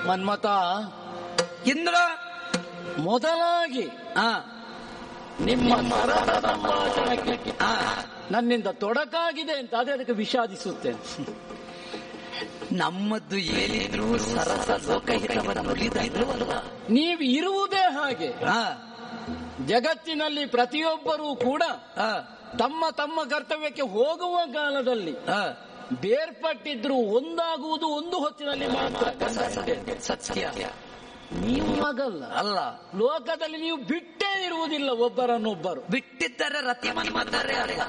ಮನ್ಮತ ಇಂದ್ರ ಮೊದಲಾಗಿ ಆ ನಿಮ್ಮ ಸರಳ ಸಂಭಾಷಣೆಗೆ ಆ, ನನ್ನಿಂದ ತೊಡಕಾಗಿದೆ ಅಂತ ಅದೇ ಅದಕ್ಕೆ ವಿಷಾದಿಸುತ್ತೇನೆ ನಮ್ಮದ್ದು ಏನಿದ್ರು ಸರಸ ಲೋಕಹಿತವನ್ನು ನುಡಿದಿದ್ರು ಅಲ್ವಾ ನೀವು ಇರುವುದೇ ಹಾಗೆ ಆ, ಜಗತ್ತಿನಲ್ಲಿ ಪ್ರತಿಯೊಬ್ಬರೂ ಕೂಡ ಆ, ತಮ್ಮ ತಮ್ಮ ಕರ್ತವ್ಯಕ್ಕೆ ಹೋಗುವ ಕಾಲದಲ್ಲಿ ಆ, ಬೇರ್ಪಟ್ಟಿದ್ರು ಒಂದಾಗುವುದು ಒಂದು ಹೊತ್ತಿನಲ್ಲಿ ಮಾತ್ರ ಸತ್ಯ ನೀವು ಹಾಗಲ್ಲ ಅಲ್ಲ ಲೋಕದಲ್ಲಿ ನೀವು ಬಿಟ್ಟೇ ಇರುವುದಿಲ್ಲ ಒಬ್ಬರನ್ನೊಬ್ಬರು ಬಿಟ್ಟಿದ್ದರೆ ರತಿ ಮನ್ಮಥರೇ ಅಲ್ಲ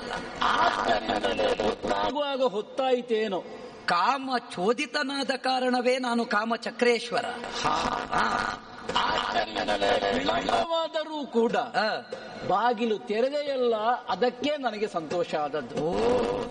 ಆಗುವಾಗ ಹೊತ್ತಾಯಿತೇನೋ ಕಾಮ ಚೋದಿತನಾದ ಕಾರಣವೇ ನಾನು ಕಾಮ ಚಕ್ರೇಶ್ವರ ಆ, ವಿಳಂಬವಾದರೂ ಕೂಡ ಆ, ಬಾಗಿಲು ತೆರೆದೆಯಲ್ಲ ಅದಕ್ಕೆ ನನಗೆ ಸಂತೋಷ ಆದದ್ದು ಓ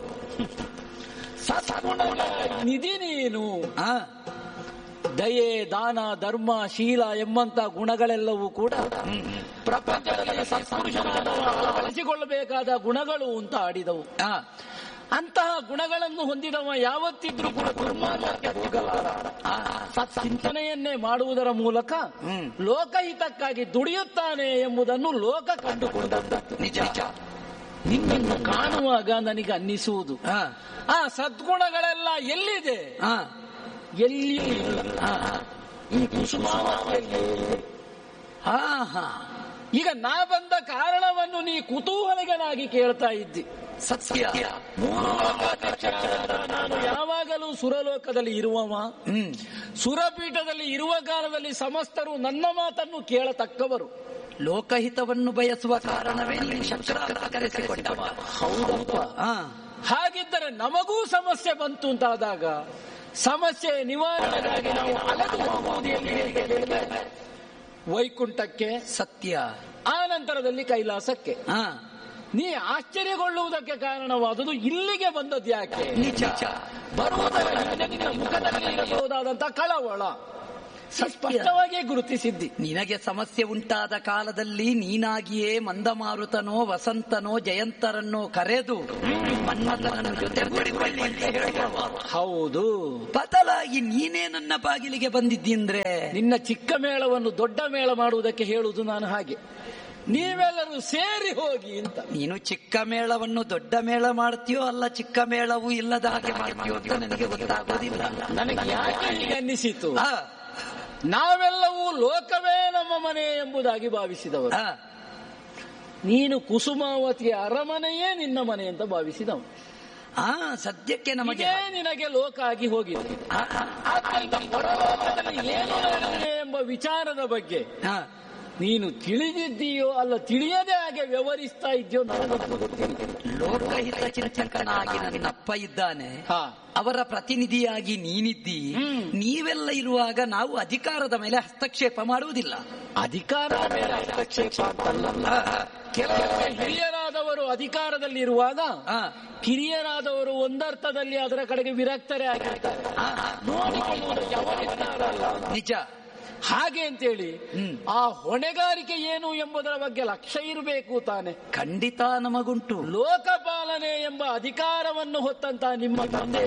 ಸತ್ಗುಣಗಳ ನಿಧಿ ನೀನು ಆ, ದಯೆ ದಾನ ಧರ್ಮ ಶೀಲ ಎಂಬಂತ ಗುಣಗಳೆಲ್ಲವೂ ಕೂಡ ಪ್ರಪಂಚದಲ್ಲಿ ಸತ್ಪುರುಷನಾದವ ಬಳಸಿಕೊಳ್ಳಬೇಕಾದ ಗುಣಗಳು ಅಂತ ಆಡಿದವು ಆ, ಅಂತಹ ಗುಣಗಳನ್ನು ಹೊಂದಿದವ ಯಾವತ್ತಿದ್ರೂ ಕೂಡ ದುರ್ಮಾರ್ಗಕ್ಕೆ ಹೋಗಲಾರ ಆ, ಚಿಂತನೆಯನ್ನೇ ಮಾಡುವುದರ ಮೂಲಕ ಹ್ಮ್. ಲೋಕಹಿತಕ್ಕಾಗಿ ದುಡಿಯುತ್ತಾನೆ ಎಂಬುದನ್ನು ಲೋಕ ಕಂಡುಕೊಂಡದ್ದು ನಿಜ ನಿಜ ನಿನ್ನನ್ನು ಕಾಣುವಾಗ ನನಗೆ ಅನ್ನಿಸುವುದು ಆ, ಆ ಸದ್ಗುಣಗಳೆಲ್ಲ ಎಲ್ಲಿದೆ ಆ, ಎಲ್ಲಿಯೂ ಇಲ್ಲ ಆ, ಈ ಕುಸುಮಾವತಿಯಲ್ಲಿ ಆ, ಹಾ. ಈಗ ನಾ ಬಂದ ಕಾರಣವನ್ನು ನೀ ಕುತೂಹಲಿಗನಾಗಿ ಕೇಳ್ತಾ ಇದ್ದಿ ಸತ್ಯ ನಾನು ಯಾವಾಗಲೂ ಸುರಲೋಕದಲ್ಲಿ ಇರುವವ ಹ್ಮ್ ಸುರಪೀಠದಲ್ಲಿ ಇರುವ ಕಾಲದಲ್ಲಿ ಸಮಸ್ತರು ನನ್ನ ಮಾತನ್ನು ಕೇಳತಕ್ಕವರು ಲೋಕಹಿತವನ್ನು ಬಯಸುವ ಕಾರಣವೇ ನೀನು ಶಕ್ರ ಅಂತ ಕರೆಸಿಕೊಂಡವ ಹೌದಪ್ಪ ಆ, ಹಾಗಿದ್ದರೆ ನಮಗೂ ಸಮಸ್ಯೆ ಬಂತು ಅಂತಾದಾಗ ಸಮಸ್ಯೆ ನಿವಾರಣೆಗಾಗಿ ನಾವು ಅಲೆದು ಹೋಗುವುದು ಎಲ್ಲಿ ಹೇಗೆ ಹೇಳಿದ್ರೆ, ವೈಕುಂಠಕ್ಕೆ ಸತ್ಯ ಆ ನಂತರದಲ್ಲಿ ಕೈಲಾಸಕ್ಕೆ ಆ, ನೀ ಆಶ್ಚರ್ಯಗೊಳ್ಳುವುದಕ್ಕೆ ಕಾರಣವಾದುದು ಇಲ್ಲಿಗೆ ಬಂದದ್ದು ಯಾಕೆ ನಿಜ ಬರುವುದರಲ್ಲಿ ನಿನ್ನ ಮುಖದಲ್ಲಿ ಇರಬಹುದಾದಂತ ಕಳವಳ ಸ್ಪಷ್ಟವಾಗಿ ಗುರುತಿಸಿದ್ದಿ ನಿನಗೆ ಸಮಸ್ಯೆ ಉಂಟಾದ ಕಾಲದಲ್ಲಿ ನೀನಾಗಿಯೇ ಮಂದಮಾರುತನೋ ವಸಂತನೋ ಜಯಂತರನ್ನೋ ಕರೆದು ಮನ್ಮಥನನ್ನು ಜೊತೆಗೂಡಿಕೊಳ್ಳಿ ಅಂತ ಹೇಳುವ ಹೌದು ಬದಲಾಗಿ ನೀನೇ ನನ್ನ ಬಾಗಿಲಿಗೆ ಬಂದಿದ್ದೀಂದ್ರೆ ನಿನ್ನ ಚಿಕ್ಕ ಮೇಳವನ್ನು ದೊಡ್ಡ ಮೇಳ ಮಾಡುವುದಕ್ಕೆ ಹೇಳುವುದು ನಾನು ಹಾಗೆ ನೀವೆಲ್ಲರೂ ಸೇರಿ ಹೋಗಿ ಅಂತ ನೀನು ಚಿಕ್ಕ ಮೇಳವನ್ನು ದೊಡ್ಡ ಮೇಳ ಮಾಡ್ತೀಯೋ ಅಲ್ಲ ಚಿಕ್ಕ ಮೇಳವೂ ಇಲ್ಲದ ಹಾಗೆ ಮಾಡ್ತೀಯೋ ಅಂತ ನನಗೆ ಗೊತ್ತಾಗೋದಿಲ್ಲ ನನಗೆ ಯಾಕೆ ಹೀಗೆ ಅನ್ನಿಸಿತು ಆ, ನಾವೆಲ್ಲವೂ ಲೋಕವೇ ನಮ್ಮ ಮನೆ ಎಂಬುದಾಗಿ ಭಾವಿಸಿದವರು ಆ, ನೀನು ಕುಸುಮಾವತಿಯ ಅರಮನೆಯೇ ನಿನ್ನ ಮನೆ ಅಂತ ಭಾವಿಸಿದವು ಆ ಸದ್ಯಕ್ಕೆ ನಮಗೆ ಇದೇ ನಿನಗೆ ಲೋಕ ಆಗಿ ಹೋಗಿದೆ ಆ, ಆ, ಆದ್ದರಿಂದ ಹೊರಲೋಕದಲ್ಲಿ ಏನು ನಡೆದಿದೆ ಎಂಬ ವಿಚಾರದ ಬಗ್ಗೆ ಆ, ನೀನು ತಿಳಿದಿದ್ದೀಯೋ ಅಲ್ಲ ತಿಳಿಯದೆ ಹಾಗೆ ವ್ಯವಹರಿಸ್ತಾ ಇದೆಯೋ ನನಗಂತೂ ಗೊತ್ತಿಲ್ಲ ಲೋಕಹಿತ ಚಿಂತಕನಾಗಿ ನನ್ನಪ್ಪ ಇದ್ದಾನೆ ಹಾ ಅವರ ಪ್ರತಿನಿಧಿಯಾಗಿ ನೀನಿದ್ದಿ ಹ್ಮ್. ನೀವೆಲ್ಲ ಇರುವಾಗ ನಾವು ಅಧಿಕಾರದ ಮೇಲೆ ಹಸ್ತಕ್ಷೇಪ ಮಾಡುವುದಿಲ್ಲ ಅಧಿಕಾರದ ಮೇಲೆ ಹಸ್ತಕ್ಷೇಪ ಅಂತಲ್ಲ ಕೆಲವೊಮ್ಮೆ ಹಿರಿಯರಾದವರು ಅಧಿಕಾರದಲ್ಲಿ ಇರುವಾಗ ಆ, ಕಿರಿಯರಾದವರು ಒಂದರ್ಥದಲ್ಲಿ ಅದರ ಕಡೆಗೆ ವಿರಕ್ತರೇ ಆಗಿರ್ತಾರೆ ಆ, ನೋಡಿಕೊಳ್ಳುವುದಕ್ಕೆ ಅವರಿದ್ದಾರಲ್ಲ. ನಿಜ ಹಾಗೆ ಅಂತೇಳಿ ಹ್ಮ್. ಆ ಹೊಣೆಗಾರಿಕೆ ಏನು ಎಂಬುದರ ಬಗ್ಗೆ ಲಕ್ಷ್ಯ ಇರಬೇಕು ತಾನೆ ಖಂಡಿತ ನಮಗುಂಟು ಲೋಕಪಾಲನೆ ಎಂಬ ಅಧಿಕಾರವನ್ನು ಹೊತ್ತಂತ ನಿಮ್ಮ ತಂದೆ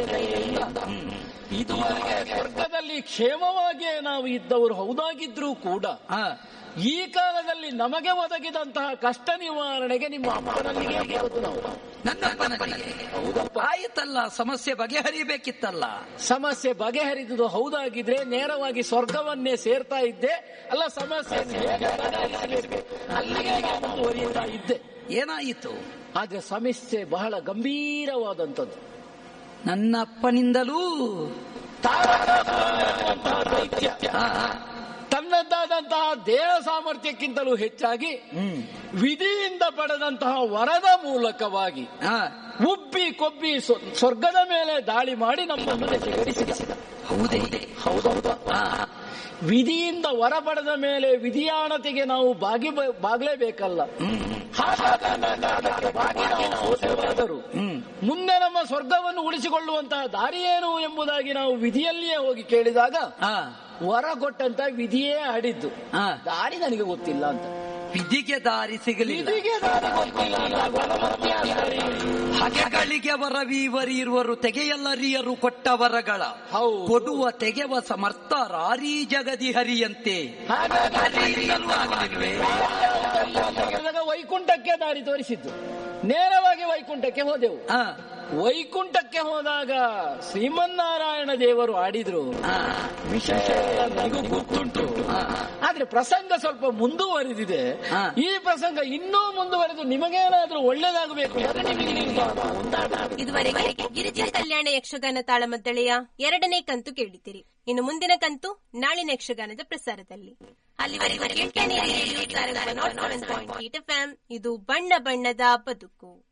ಇದುವರೆಗೆ ಸ್ವರ್ಗದಲ್ಲಿ ಕ್ಷೇಮವಾಗಿಯೇ ನಾವು ಇದ್ದವರು ಹೌದಾಗಿದ್ರೂ ಕೂಡ ಆ, ಈ ಕಾಲದಲ್ಲಿ ನಮಗೆ ಒದಗಿದಂತಹ ಕಷ್ಟ ನಿವಾರಣೆಗೆ ನಿಮ್ಮ ಅಪ್ಪನಲ್ಲಿಗೆ ಬರೋದು ನಾವು ನನ್ನಪ್ಪನಲ್ಲಿ ಆಯಿತಲ್ಲ ಸಮಸ್ಯೆ ಬಗೆಹರಿಬೇಕಿತ್ತಲ್ಲ ಸಮಸ್ಯೆ ಬಗೆಹರಿದುದು ಹೌದಾಗಿದ್ರೆ ನೇರವಾಗಿ ಸ್ವರ್ಗವನ್ನೇ ಸೇರ್ತಾ ಇದ್ದೆ ಅಲ್ಲ ಸಮಸ್ಯೆ ಅಲ್ಲಿಗೆ ಮುಂದುವರಿಯುತ್ತಾ ಇದ್ದೆ ಏನಾಯಿತು ಆದ್ರೆ ಸಮಸ್ಯೆ ಬಹಳ ಗಂಭೀರವಾದಂಥದ್ದು ನನ್ನ ಅಪ್ಪನಿಂದಲೂ ಆ, ಆ, ತನ್ನದ್ದಾದಂತಹ ದೇಹ ಸಾಮರ್ಥ್ಯಕ್ಕಿಂತಲೂ ಹೆಚ್ಚಾಗಿ ಹ್ಮ್ ವಿಧಿಯಿಂದ ಪಡೆದಂತಹ ವರದ ಮೂಲಕವಾಗಿ ಆ, ಉಬ್ಬಿ ಕೊಬ್ಬಿ ಸ್ವ- ಸ್ವರ್ಗದ ಮೇಲೆ ದಾಳಿ ಮಾಡಿ ನಮ್ಮನ್ನು ನೆಲೆಗೊಳಿಸಿದ ಹೌದೇ ಹೌದೌದು ಆ, ವಿಧಿಯಿಂದ ವರ ಪಡೆದ ಮೇಲೆ ವಿಧಿಯಾಣತೆಗೆ ನಾವು ಬಾಗಿ ಬಾಗ್ಲೇಬೇಕಲ್ಲ ಹ್ಮ್ ಸೋತವರಾದರು ಹ್ಮ್ ಮುಂದೆ ನಮ್ಮ ಸ್ವರ್ಗವನ್ನು ಉಳಿಸಿಕೊಳ್ಳುವಂತಹ ದಾರಿ ಏನು ಎಂಬುದಾಗಿ ನಾವು ವಿಧಿಯಲ್ಲಿಯೇ ಹೋಗಿ ಕೇಳಿದಾಗ ಆ, ವರ ಕೊಟ್ಟಂತ ವಿಧಿಯೇ ಆಡಿದ್ದು ಆ, ದಾರಿ ನನಗೆ ಗೊತ್ತಿಲ್ಲ ಅಂತ ವಿಧಿಗೆ ದಾರಿ ಸಿಗಲಿಲ್ಲ ವಿಧಿಗೆ ದಾರಿ ಗೊತ್ತಿಲ್ಲ ಅಂತ ವರ ಮತ್ತೆ ಆ ದಾರಿ. ಬಗೆಗಳಿಗೆ ವರವೀವರಿರುವರು ತೆಗೆಯಲ್ಲರಿಯರು ಕೊಟ್ಟ ವರಗಳ ಹೌದು. ಕೊಡುವ ತೆಗೆವ ಸಮರ್ಥ ರಾರಿ ಜಗದಿ ಹರಿಯಂತೆ ಹಾಗಾದಾಗ ವೈಕುಂಠಕ್ಕೆ ದಾರಿ ತೋರಿಸಿದ್ದು ನೇರವಾಗಿ ವೈಕುಂಠಕ್ಕೆ ಹೋದೆವು ಆ, ವೈಕುಂಠಕ್ಕೆ ಹೋದಾಗ ಶ್ರೀಮನ್ನಾರಾಯಣ ದೇವರು ಆಡಿದ್ರು ಆ, ವಿಶೇಷ ಎಲ್ಲ ನನಗೂ ಗೊತ್ತುಂಟು ಆದ್ರೆ ಪ್ರಸಂಗ ಸ್ವಲ್ಪ ಮುಂದುವರೆದಿದೆ ಹಾ. ಈ ಪ್ರಸಂಗ ಇನ್ನೂ ಮುಂದುವರೆದು ನಿಮಗೇನಾದ್ರೂ ಒಳ್ಳೇದಾಗಬೇಕು ಅಂದ್ರೆ ನಿಮಗೆ ನಿರ್ಧಾರ ಒಂದಾಗಬೇಕು. ಇದುವರೆಗೆ ಗಿರಿಜಾ ಕಲ್ಯಾಣ ಯಕ್ಷಗಾನ ತಾಳಮದ್ದಳೆಯ ಎರಡನೇ ಕಂತು ಕೇಳಿದ್ದೀರಿ ಇನ್ನು ಮುಂದಿನ ಕಂತು ನಾಳಿನ ಯಕ್ಷಗಾನದ ಪ್ರಸಾರದಲ್ಲಿ ಅಲ್ಲಿವರೆಗೂ ಕೇಳ್ತಾನೆ ಇರಿ ರೇಡಿಯೋ ಸಾರಂಗ 107.8 FM. ಇದು ಬಣ್ಣ ಬಣ್ಣದ ಬದುಕು